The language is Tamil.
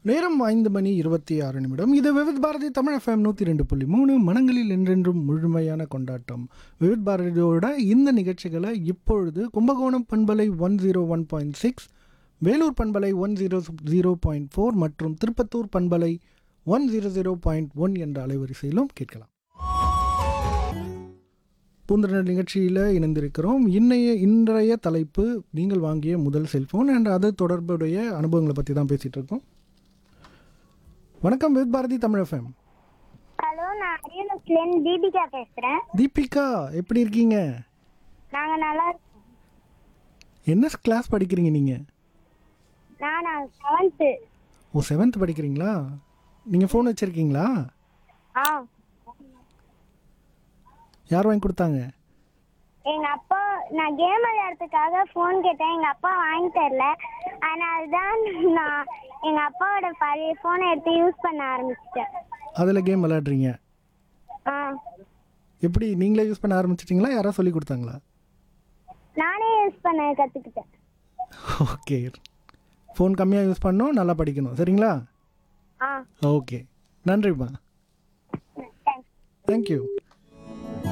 நேரம் ஐந்து மணி இருபத்தி ஆறு நிமிடம் இது விவித் பாரதி தமிழ் எஃப்எம் நூற்றி ரெண்டு புள்ளி மூணு மனங்களில் என்றென்றும் முழுமையான கொண்டாட்டம் விவித் பாரதியோட இந்த நிகழ்ச்சிகளை இப்பொழுது கும்பகோணம் பண்பலை one zero one point six Vellore பண்பலை one zero zero point four மற்றும் திருப்பத்தூர் பண்பலை one zero zero point one என்ற அலைவரிசையிலும் கேட்கலாம் பூந்தரனர் நிகழ்ச்சியில் இணைந்திருக்கிறோம் இன்னைய இன்றைய தலைப்பு நீங்கள் வாங்கிய முதல் செல்ஃபோன் அண்ட் அது தொடர்புடைய அனுபவங்களை பற்றி தான் பேசிகிட்டு இருக்கோம் வணக்கம் with Bharathi Tamil FM hello நான் அரியலூர்லேருந்து தீபிகா பேசுகிறேன் தீபிகா எப்படி இருக்கீங்க நாங்கள் நல்லா இருக்கோம் என்ன கிளாஸ் படிக்கிறீங்க நீங்கள் நான் நான் செவன்த்து ஓ செவன்த் படிக்கிறீங்களா நீங்கள் ஃபோன் வச்சுருக்கீங்களா ஆ யார் வாங்கி கொடுத்தாங்க எங்கள் அப்பா நான் கேம் விளையாடுறதுக்காக ஃபோன் கேட்டேன் எங்கள் அப்பா வாங்கி தரல அதனால தான் நான் எங்கள் அப்பாவோட பழைய ஃபோனை எடுத்து யூஸ் பண்ண ஆரம்பிச்சிட்டேன் அதில் கேம் விளையாடுறீங்க ஆ எப்படி நீங்களே யூஸ் பண்ண ஆரம்பிச்சிட்டிங்களா யாராவது சொல்லி கொடுத்தாங்களா நானே யூஸ் பண்ண கற்றுக்கிட்டேன் ஓகே ஃபோன் கம்மியாக யூஸ் பண்ணோம் நல்லா படிக்கணும் சரிங்களா ஆ ஓகே நன்றிப்பா தேங்க்ஸ் தேங்க்யூ